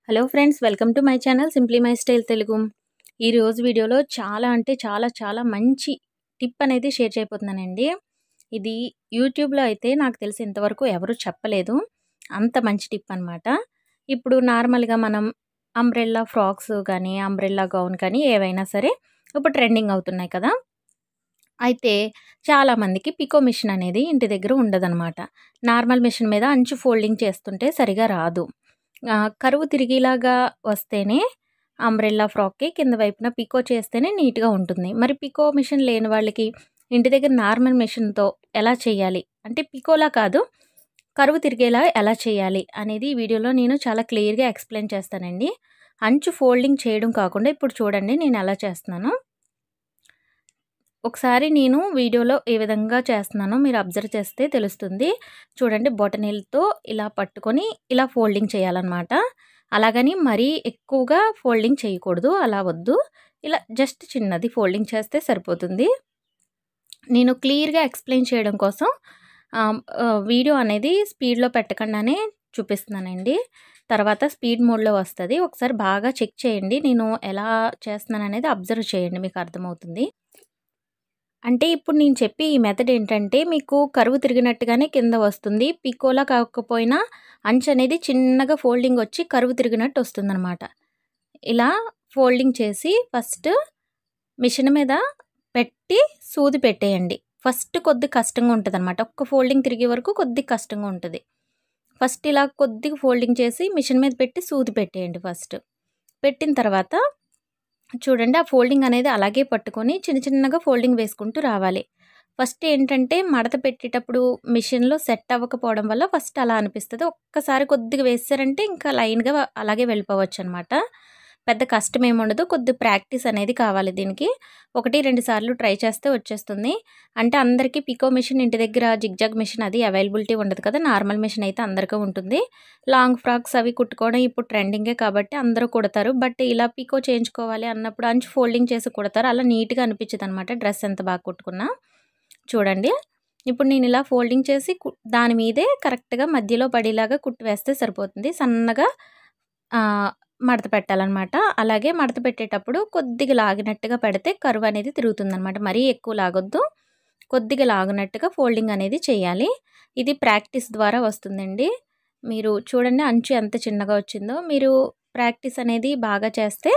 Hello friends welcome to my channel simply my style Telugu ఈరోజు వీడియోలో చాలా అంటే చాలా చాలా మంచి టిప్ అనేది షేర్ చేయబోతున్నానండి ఇది యూట్యూబ్లో అయితే నాకు తెలిసి ఇంతవరకు ఎవరు చెప్పలేదు అంత మంచి టిప్ అనమాట ఇప్పుడు నార్మల్గా మనం అంబ్రెల్లా ఫ్రాక్స్ కానీ అంబ్రెల్లా గౌన్ కానీ ఏవైనా సరే ఇప్పుడు ట్రెండింగ్ అవుతున్నాయి కదా అయితే చాలామందికి పికో మిషన్ అనేది ఇంటి దగ్గర ఉండదన్నమాట నార్మల్ మిషన్ మీద అంచు ఫోల్డింగ్ చేస్తుంటే సరిగా రాదు ఆ, కరువు తిరిగేలాగా వస్తేనే అంబ్రెల్లా ఫ్రాక్కి కింద వైపున పికో చేస్తేనే నీట్గా ఉంటుంది మరి పికో మిషన్ లేని వాళ్ళకి ఇంటి దగ్గర నార్మల్ మిషన్తో ఎలా చేయాలి అంటే పికోలా కాదు కరువు తిరిగేలా ఎలా చేయాలి అనేది ఈ వీడియోలో నేను చాలా క్లియర్గా ఎక్స్ప్లెయిన్ చేస్తానండి అంచు ఫోల్డింగ్ చేయడం కాకుండా ఇప్పుడు చూడండి నేను ఎలా చేస్తున్నాను ఒకసారి నేను వీడియోలో ఏ విధంగా చేస్తున్నానో మీరు అబ్జర్వ్ చేస్తే తెలుస్తుంది చూడండి బొటనీలతో ఇలా పట్టుకొని ఇలా ఫోల్డింగ్ చేయాలన్నమాట అలాగని మరీ ఎక్కువగా ఫోల్డింగ్ చేయకూడదు అలా వద్దు ఇలా జస్ట్ చిన్నది ఫోల్డింగ్ చేస్తే సరిపోతుంది నేను క్లియర్గా ఎక్స్ప్లెయిన్ చేయడం కోసం ఆ, ఆ, వీడియో అనేది స్పీడ్లో పెట్టకుండానే చూపిస్తున్నానండి తర్వాత స్పీడ్ మోడ్లో వస్తుంది ఒకసారి బాగా చెక్ చేయండి నేను ఎలా చేస్తున్నాను అనేది అబ్జర్వ్ చేయండి మీకు అర్థమవుతుంది అంటే ఇప్పుడు నేను చెప్పి ఈ మెథడ్ ఏంటంటే మీకు కరువు తిరిగినట్టుగానే కింద వస్తుంది పికోలా కాకపోయినా అంచు అనేది చిన్నగా ఫోల్డింగ్ వచ్చి కరువు తిరిగినట్టు వస్తుందన్నమాట ఇలా ఫోల్డింగ్ చేసి ఫస్ట్ మిషన్ మీద పెట్టి సూది పెట్టేయండి ఫస్ట్ కొద్ది కష్టంగా ఉంటుంది అనమాట ఒక్క ఫోల్డింగ్ తిరిగే వరకు కొద్ది కష్టంగా ఉంటుంది ఫస్ట్ ఇలా కొద్దిగా ఫోల్డింగ్ చేసి మిషన్ మీద పెట్టి సూది పెట్టేయండి ఫస్ట్ పెట్టిన తర్వాత చూడండి ఆ ఫోల్డింగ్ అనేది అలాగే పట్టుకొని చిన్న చిన్నగా ఫోల్డింగ్ వేసుకుంటూ రావాలి ఫస్ట్ ఏంటంటే మడత పెట్టేటప్పుడు మిషన్లో సెట్ అవ్వకపోవడం వల్ల ఫస్ట్ అలా అనిపిస్తుంది ఒక్కసారి కొద్దిగా వేసారంటే ఇంకా లైన్గా అలాగే వెళ్ళిపోవచ్చు అనమాట పెద్ద కష్టం ఏమి ఉండదు కొద్ది ప్రాక్టీస్ అనేది కావాలి దీనికి ఒకటి రెండు సార్లు ట్రై చేస్తే వచ్చేస్తుంది అంటే అందరికీ పికో మిషన్ ఇంటి దగ్గర జిగ్జాగ్ మిషన్ అది అవైలబిలిటీ ఉండదు కదా నార్మల్ మిషన్ అయితే అందరికీ ఉంటుంది లాంగ్ ఫ్రాక్స్ అవి కుట్టుకోవడం ఇప్పుడు ట్రెండింగే కాబట్టి అందరూ కుడతారు బట్ ఇలా పికో చేయించుకోవాలి అన్నప్పుడు అంచు ఫోల్డింగ్ చేసి కుడతారు అలా నీట్గా అనిపించదు అనమాట డ్రెస్ ఎంత బాగా కుట్టుకున్నా చూడండి ఇప్పుడు నేను ఇలా ఫోల్డింగ్ చేసి కు- దాని మీదే కరెక్ట్గా మధ్యలో పడేలాగా కుట్టు వేస్తే సరిపోతుంది సన్నగా ఆ, మడత పెట్టాలన్నమాట అలాగే మడత పెట్టేటప్పుడు కొద్దిగా లాగినట్టుగా పెడితే కరువు అనేది తిరుగుతుంది అనమాట మరీ ఎక్కువ లాగొద్దు కొద్దిగా లాగినట్టుగా ఫోల్డింగ్ అనేది చేయాలి ఇది ప్రాక్టీస్ ద్వారా వస్తుందండి మీరు చూడండి అంచు ఎంత చిన్నగా వచ్చిందో మీరు ప్రాక్టీస్ అనేది బాగా చేస్తే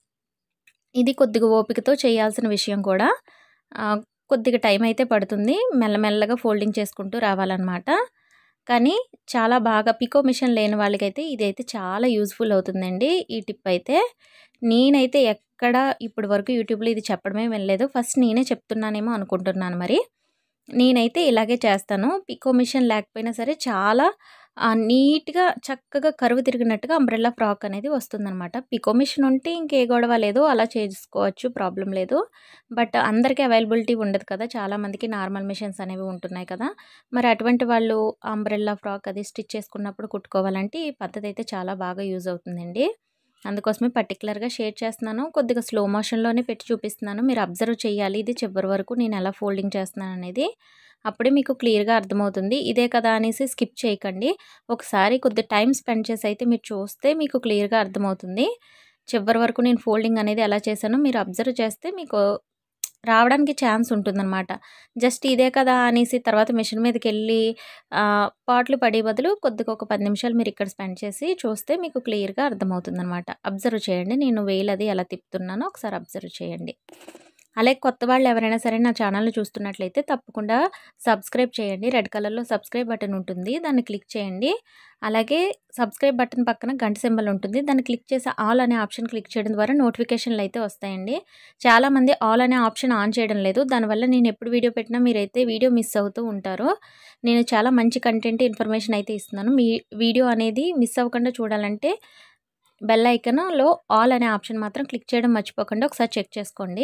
ఇది కొద్దిగా ఓపికతో చేయాల్సిన విషయం కూడా ఆ, కొద్దిగా టైం అయితే పడుతుంది మెల్లమెల్లగా ఫోల్డింగ్ చేసుకుంటూ రావాలన్నమాట కానీ చాలా బాగా పికో మిషన్ లేని వాళ్ళకైతే ఇదైతే చాలా యూజ్ఫుల్ అవుతుందండి ఈ టిప్ అయితే నేనైతే ఎక్కడ ఇప్పటి వరకు యూట్యూబ్లో ఇది చెప్పడమే వినలేదు ఫస్ట్ నేనే చెప్తున్నానేమో అనుకుంటున్నాను మరి నేనైతే ఇలాగే చేస్తాను పికో మిషన్ లేకపోయినా సరే చాలా ఆ, నీట్గా చక్కగా కరువు తిరిగినట్టుగా అంబ్రెల్లా ఫ్రాక్ అనేది వస్తుందన్నమాట పికో మిషన్ ఉంటే ఇంకే గొడవ లేదు అలా చేసుకోవచ్చు ప్రాబ్లం లేదు బట్ అందరికీ అవైలబిలిటీ ఉండదు కదా చాలామందికి నార్మల్ మిషన్స్ అనేవి ఉంటున్నాయి కదా మరి అటువంటి వాళ్ళు అంబ్రెల్లా ఫ్రాక్ అది స్టిచ్ చేసుకున్నప్పుడు కుట్టుకోవాలంటే ఈ పద్ధతి అయితే చాలా బాగా యూజ్ అవుతుందండి అందుకోసమే పర్టికులర్గా షేర్ చేస్తున్నాను కొద్దిగా స్లో మోషన్లోనే పెట్టి చూపిస్తున్నాను మీరు అబ్జర్వ్ చేయాలి ఇది చివరి వరకు నేను ఎలా ఫోల్డింగ్ చేస్తున్నాను అనేది అప్పుడే మీకు క్లియర్గా అర్థమవుతుంది ఇదే కదా అనేసి స్కిప్ చేయకండి ఒకసారి కొద్ది టైం స్పెండ్ చేసి అయితే మీరు చూస్తే మీకు క్లియర్గా అర్థమవుతుంది చివరి వరకు నేను ఫోల్డింగ్ అనేది ఎలా చేశానో మీరు అబ్జర్వ్ చేస్తే మీకు రావడానికి ఛాన్స్ ఉంటుందన్నమాట జస్ట్ ఇదే కదా అనేసి తర్వాత మిషన్ మీదకి వెళ్ళి ఆ, పాటలు పడే బదులు కొద్దిగా ఒక పది నిమిషాలు మీరు ఇక్కడ స్పెండ్ చేసి చూస్తే మీకు క్లియర్గా అర్థమవుతుందన్నమాట అబ్జర్వ్ చేయండి నేను వేలు అది ఎలా తిప్పుతున్నానో ఒకసారి అబ్జర్వ్ చేయండి అలాగే కొత్త వాళ్ళు ఎవరైనా సరే నా ఛానల్ని చూస్తున్నట్లయితే తప్పకుండా సబ్స్క్రైబ్ చేయండి రెడ్ కలర్లో సబ్స్క్రైబ్ బటన్ ఉంటుంది దాన్ని క్లిక్ చేయండి అలాగే సబ్స్క్రైబ్ బటన్ పక్కన గంట సింబల్ ఉంటుంది దాన్ని క్లిక్ చేసి ఆల్ అనే ఆప్షన్ క్లిక్ చేయడం ద్వారా నోటిఫికేషన్లు అయితే వస్తాయండి చాలామంది ఆల్ అనే ఆప్షన్ ఆన్ చేయడం లేదు దానివల్ల నేను ఎప్పుడు వీడియో పెట్టినా మీరైతే వీడియో మిస్ అవుతూ ఉంటారు నేను చాలా మంచి కంటెంట్ ఇన్ఫర్మేషన్ అయితే ఇస్తున్నాను మీ వీడియో అనేది మిస్ అవ్వకుండా చూడాలంటే బెల్ ఐకన్లో ఆల్ అనే ఆప్షన్ మాత్రం క్లిక్ చేయడం మర్చిపోకుండా ఒకసారి చెక్ చేసుకోండి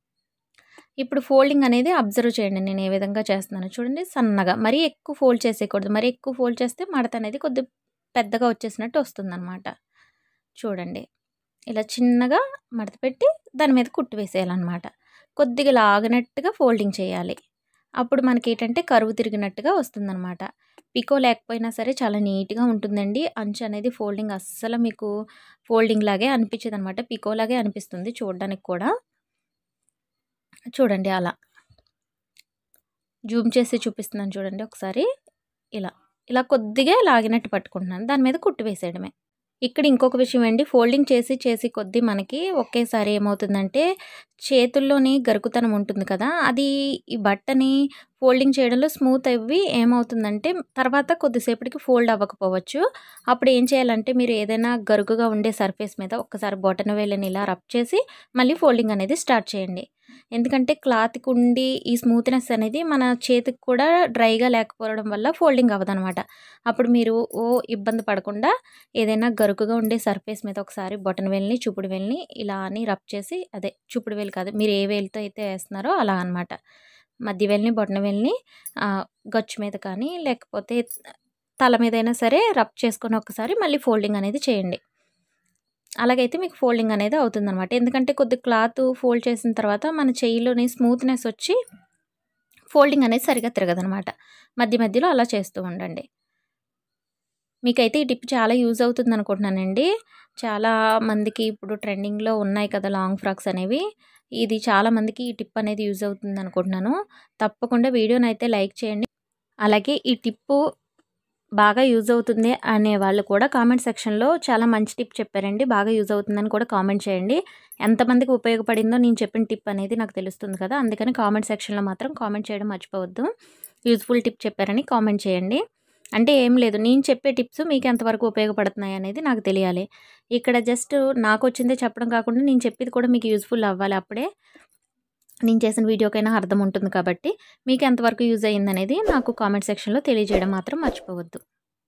ఇప్పుడు ఫోల్డింగ్ అనేది అబ్జర్వ్ చేయండి నేను ఏ విధంగా చేస్తున్నాను చూడండి సన్నగా మరీ ఎక్కువ ఫోల్డ్ చేసేయకూడదు మరీ ఎక్కువ ఫోల్డ్ చేస్తే మడత అనేది కొద్ది పెద్దగా వచ్చేసినట్టు వస్తుందన్నమాట చూడండి ఇలా చిన్నగా మడత పెట్టి దాని మీద కుట్టు వేసేయాలన్నమాట కొద్దిగా లాగినట్టుగా ఫోల్డింగ్ చేయాలి అప్పుడు మనకి ఏంటంటే కరువు తిరిగినట్టుగా వస్తుందన్నమాట పికో లేకపోయినా సరే చాలా నీట్‌గా ఉంటుందండి. అంచు అనేది ఫోల్డింగ్ అస్సలు మీకు ఫోల్డింగ్ లాగే అనిపించదనమాట. పికో లాగే అనిపిస్తుంది చూడడానికి కూడా. చూడండి అలా. జూమ్ చేసి చూపిస్తున్నాను చూడండి ఒకసారి. ఇలా. ఇలా కొద్దిగా లాగినట్టు పట్టుకుంటున్నాను. దాని మీద కుట్టు వేసేయడమే. ఇక్కడ ఇంకొక విషయం అండి. ఫోల్డింగ్ చేసి చేసి కొద్దీ మనకి ఒకేసారి ఏమవుతుందంటే చేతుల్లోని గరుకుతనం ఉంటుంది కదా! అది ఈ బట్టని ఫోల్డింగ్ చేయడంలో స్మూత్ అవ్వి ఏమవుతుందంటే తర్వాత కొద్దిసేపటికి ఫోల్డ్ అవ్వకపోవచ్చు. అప్పుడు ఏం చేయాలంటే మీరు ఏదైనా గరుకుగా ఉండే సర్ఫేస్ మీద ఒక్కసారి బొటనవేలుని ఇలా రబ్ చేసి మళ్ళీ ఫోల్డింగ్ అనేది స్టార్ట్ చేయండి. ఎందుకంటే క్లాత్‌కి ఉండి ఈ స్మూత్‌నెస్ అనేది మన చేతికి కూడా డ్రైగా లేకపోవడం వల్ల ఫోల్డింగ్ అవ్వదనమాట. అప్పుడు మీరు ఓ ఇబ్బంది పడకుండా ఏదైనా గరుకుగా ఉండే సర్ఫేస్ మీద ఒకసారి బొటనవేలుని, చూపుడు వేలుని ఇలా అని రబ్ చేసి అదే చూపుడు వేలు కాదు. మీరు ఏ వేలుతో అయితే ఏస్తున్నారో అలా అనమాట. మధ్య వేలుని, బొటనవేలుని ఆహ్, గచ్చు మీద కానీ లేకపోతే తల మీదైనా సరే రబ్ చేసుకొని ఒక్కసారి మళ్ళీ ఫోల్డింగ్ అనేది చేయండి. అలాగైతే మీకు ఫోల్డింగ్ అనేది అవుతుందనమాట. ఎందుకంటే కొద్దిగా క్లాత్ ఫోల్డ్ చేసిన తర్వాత మన చెయ్యిలోని స్మూత్‌నెస్ వచ్చి ఫోల్డింగ్ అనేది సరిగ్గా తిరగదనమాట. మధ్య మధ్యలో అలా చేస్తూ ఉండండి. మీకైతే ఈ టిప్ చాలా యూజ్ అవుతుందనుకుంటున్నానండి. చాలా మందికి ఇప్పుడు ట్రెండింగ్‌లో ఉన్నాయి కదా! లాంగ్ ఫ్రాక్స్ అనేవి. ఇది చాలా మందికి ఈ టిప్ అనేది యూజ్ అవుతుందనుకుంటున్నాను. తప్పకుండా వీడియోనైతే లైక్ చేయండి. అలాగే ఈ టిప్పు బాగా యూజ్ అవుతుంది అనే వాళ్ళు కూడా కామెంట్ సెక్షన్‌లో చాలా మంచి టిప్ చెప్పారండి. బాగా యూజ్ అవుతుందని కూడా కామెంట్ చేయండి. ఎంతమందికి ఉపయోగపడిందో నేను చెప్పిన టిప్ అనేది నాకు తెలుస్తుంది కదా! అందుకని కామెంట్ సెక్షన్‌లో మాత్రం కామెంట్ చేయడం మర్చిపోవద్దు. యూజ్‌ఫుల్ టిప్ చెప్పారని కామెంట్ చేయండి. అంటే ఏం లేదు నేను చెప్పే టిప్స్ మీకు ఎంతవరకు ఉపయోగపడుతున్నాయి అనేది నాకు తెలియాలి. ఇక్కడ జస్ట్ నాకొచ్చిందే చెప్పడం కాకుండా నేను చెప్పేది కూడా మీకు యూజ్‌ఫుల్ అవ్వాలి. అప్పుడే నేను చేసిన వీడియోకైనా అర్థం ఉంటుంది కాబట్టి మీకు ఎంతవరకు యూజ్ అయిందనేది నాకు కామెంట్ సెక్షన్‌లో తెలియజేయడం మాత్రం మర్చిపోవద్దు.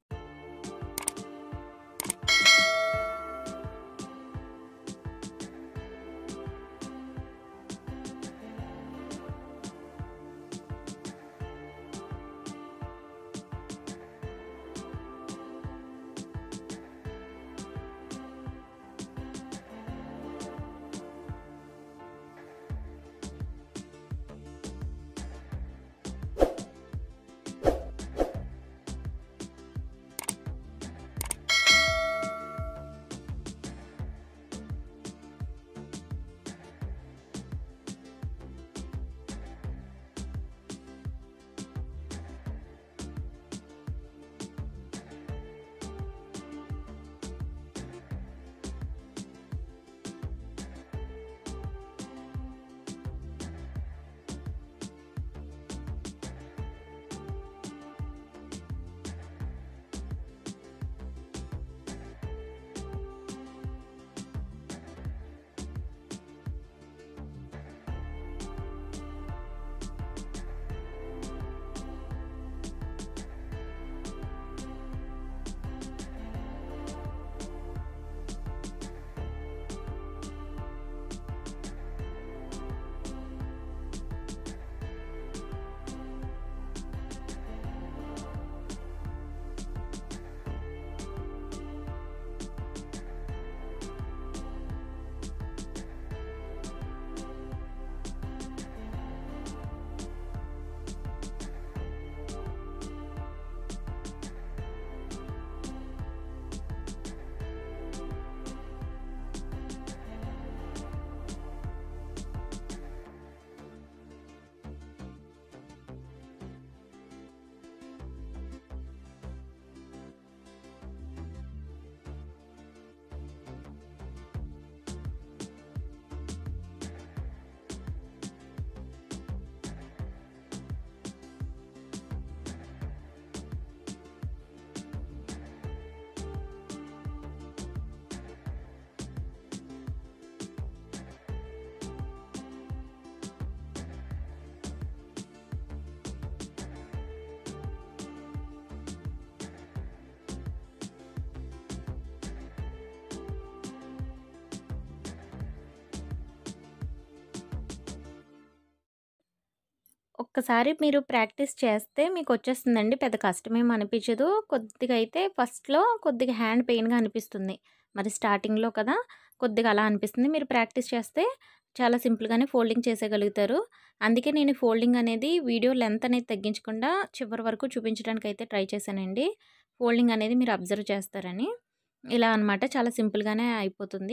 ఒక్కసారి మీరు ప్రాక్టీస్ చేస్తే మీకొచ్చేస్తుందండి. పెద్ద కష్టమేం అనిపించదు. కొద్దిగా అయితే ఫస్ట్‌లో కొద్దిగా హ్యాండ్ పెయిన్‌గా అనిపిస్తుంది. మరి స్టార్టింగ్‌లో కదా! కొద్దిగా అలా అనిపిస్తుంది. మీరు ప్రాక్టీస్ చేస్తే చాలా సింపుల్‌గానే ఫోల్డింగ్ చేసేయగలుగుతారు. అందుకే నేను ఫోల్డింగ్ అనేది వీడియో లెంత్ అనేది తగ్గించకుండా చివరి వరకు చూపించడానికైతే ట్రై చేశానండి. ఫోల్డింగ్ అనేది మీరు అబ్జర్వ్ చేస్తారని. ఇలా అనమాట చాలా సింపుల్‌గానే అయిపోతుంది.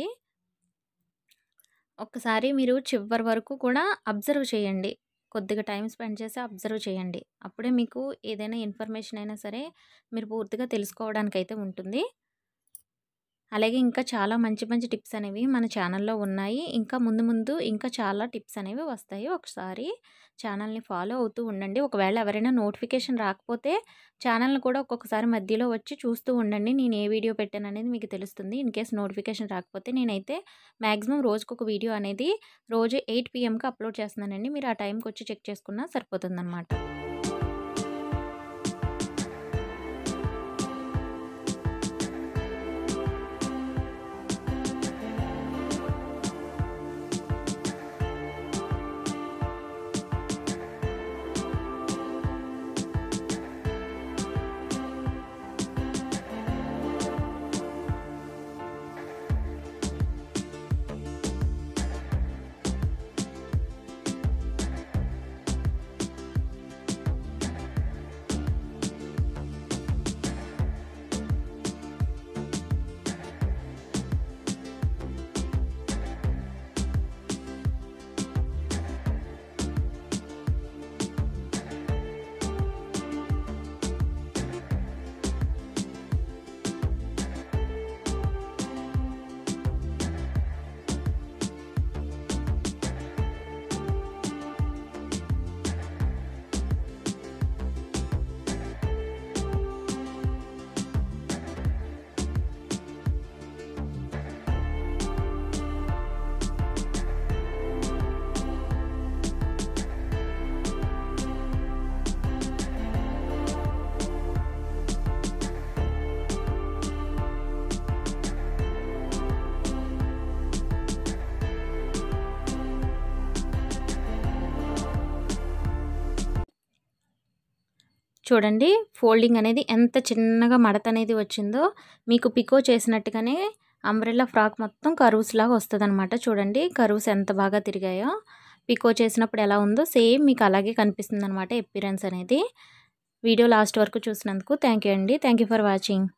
ఒక్కసారి మీరు చివరి వరకు కూడా అబ్జర్వ్ చేయండి. కొద్దిగా టైం స్పెండ్ చేసి అబ్జర్వ్ చేయండి. అప్పుడే మీకు ఏదైనా ఇన్ఫర్మేషన్ అయినా సరే మీరు పూర్తిగా తెలుసుకోవడానికైతే ఉంటుంది. అలాగే ఇంకా చాలా మంచి మంచి టిప్స్ అనేవి మన ఛానల్‌లో ఉన్నాయి. ఇంకా ముందు ముందు ఇంకా చాలా టిప్స్ అనేవి వస్తాయి. ఒకసారి ఛానల్‌ని ఫాలో అవుతూ ఉండండి. ఒకవేళ ఎవరైనా నోటిఫికేషన్ రాకపోతే ఛానల్‌ని కూడా ఒక్కొక్కసారి మధ్యలో వచ్చి చూస్తూ ఉండండి. నేను ఏ వీడియో పెట్టాననేది మీకు తెలుస్తుంది. ఇన్‌కేస్ నోటిఫికేషన్ రాకపోతే నేనైతే మాక్సిమం రోజుకొక వీడియో అనేది రోజు 8 పీఎంకి అప్లోడ్ చేస్తున్నానండి. మీరు ఆ టైంకి వచ్చి చెక్ చేసుకున్నా సరిపోతుందనమాట. చూడండి ఫోల్డింగ్ అనేది ఎంత చిన్నగా మడత అనేది వచ్చిందో మీకు పికో చేసినట్టుగానే అంబ్రెల్లా ఫ్రాక్ మొత్తం కర్వ్స్ లాగా వస్తదనమాట. చూడండి కర్వ్స్ ఎంత బాగా తిరిగాయో. పికో చేసినప్పుడు ఎలా ఉందో సేమ్ మీకు అలాగే కనిపిస్తుందనమాట అపియరెన్స్ అనేది. వీడియో లాస్ట్ వరకు చూసినందుకు థ్యాంక్ యూ అండి. Thank you for watching.